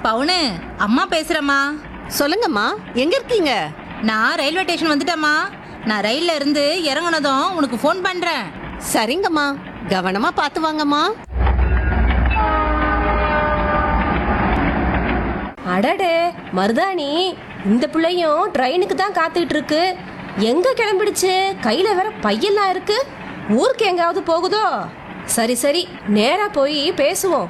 பவுனு அம்மா பேசுறேம்மா சொல்லுங்கம்மா எங்க இருக்கீங்க நான் ரயில்வே ஸ்டேஷன் வந்துட்டேம்மா நான் ரயில்ல இருந்து இறங்குனதும் உனக்கு ஃபோன் பண்றேன் சரிங்கம்மா கவனமா பார்த்து வாங்கம்மா அடடே மருதாணி இந்த பிள்ளையும் ட்ரெயினுக்கு தான் காத்துக்கிட்டு இருக்கு எங்க கிளம்பிடுச்சு கையில வேற பையெல்லாம் இருக்கு ஊருக்கு எங்காவது போகுதோ சரி சரி நேரா போய் பேசுவோம்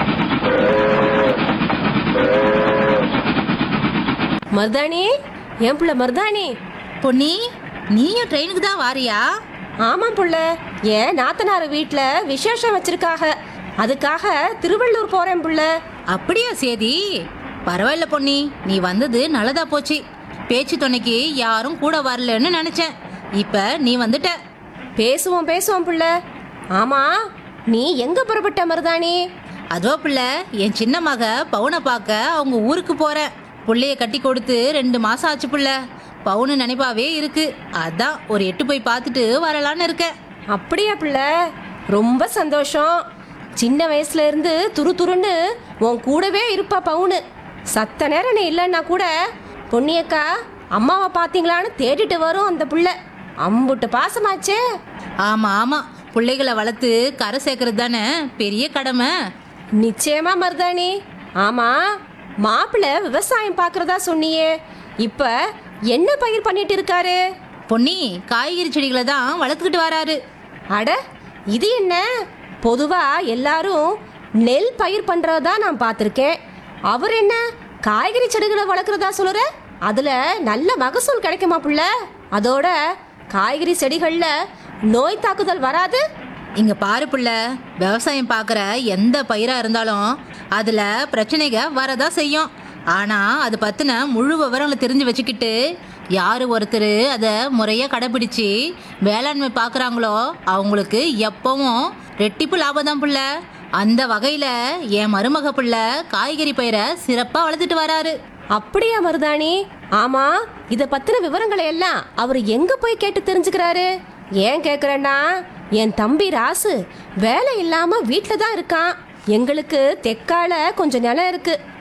மருதாணி என் புள்ள மருதாணி பொன்னி நீயும் ட்ரெயினுக்கு தான் வாரியா ஆமாம் புள்ள ஏன் நாத்தனார் வீட்டில் விசேஷம் வச்சிருக்காக அதுக்காக திருவள்ளூர் போறேன் புள்ள அப்படியா சேதி பரவாயில்ல பொன்னி நீ வந்தது நல்லதா போச்சு பேச்சு துணைக்கு யாரும் கூட வரலன்னு நினைச்சேன் இப்ப நீ வந்துட்ட பேசுவோம் பேசுவோம் புள்ள ஆமா நீ எங்க புறப்பட்ட மருதாணி அதோ பிள்ளை என் சின்ன மக பவுனை பார்க்க அவங்க ஊருக்கு போறேன் புள்ளைய கட்டி கொடுத்து ரெண்டு மாசம் ஆச்சு புள்ள பவுனு நினைப்பாவே இருக்கு அதான் ஒரு எட்டு போய் பார்த்துட்டு வரலான்னு இருக்கேன் அப்படியா புள்ள ரொம்ப சந்தோஷம் சின்ன வயசுல இருந்து துரு துருன்னு உன் கூடவே இருப்பா பவுனு சத்த நேரம் நீ இல்லைன்னா கூட பொன்னியக்கா அம்மாவை பார்த்தீங்களான்னு தேடிட்டு வரும் அந்த புள்ள அம்புட்டு பாசமாச்சே ஆமா ஆமா பிள்ளைகளை வளர்த்து கரை சேர்க்கறது தானே பெரிய கடமை நிச்சயமா மருதாணி ஆமா மாப்பிள்ளை விவசாயம் பார்க்கறதா சொன்னியே இப்ப என்ன பயிர் பண்ணிட்டு இருக்காரு பொன்னி காய்கறி செடிகளை தான் வளர்த்துக்கிட்டு வராரு அட இது என்ன பொதுவா எல்லாரும் நெல் பயிர் பண்றதா நான் பார்த்துருக்கேன் அவர் என்ன காய்கறி செடிகளை வளர்க்குறதா சொல்லுற அதுல நல்ல மகசூல் கிடைக்குமா புள்ள அதோட காய்கறி செடிகள்ல நோய் தாக்குதல் வராது இங்க பாரு புள்ள விவசாயம் பார்க்குற எந்த பயிரா இருந்தாலும் அதுல பிரச்சனைக வரதா செய்யும் ஆனா அது பத்தின முழு விவரங்களை தெரிஞ்சு வச்சுக்கிட்டு யாரு ஒருத்தர் அதை முறையா கடைபிடிச்சு வேளாண்மை பார்க்குறாங்களோ அவங்களுக்கு எப்பவும் ரெட்டிப்பு லாபம் தான் புள்ள அந்த வகையில என் மருமக புள்ள காய்கறி பயிரை சிறப்பா வளர்த்துட்டு வராரு அப்படியா மருதாணி ஆமா இத பத்தின விவரங்களை எல்லாம் அவர் எங்க போய் கேட்டு தெரிஞ்சுக்கிறாரு ஏன் கேக்குறேன்னா என் தம்பி ராசு வேலை இல்லாம வீட்டில் தான் இருக்கான் எங்களுக்கு தெற்கால கொஞ்சம் நிலம் இருக்கு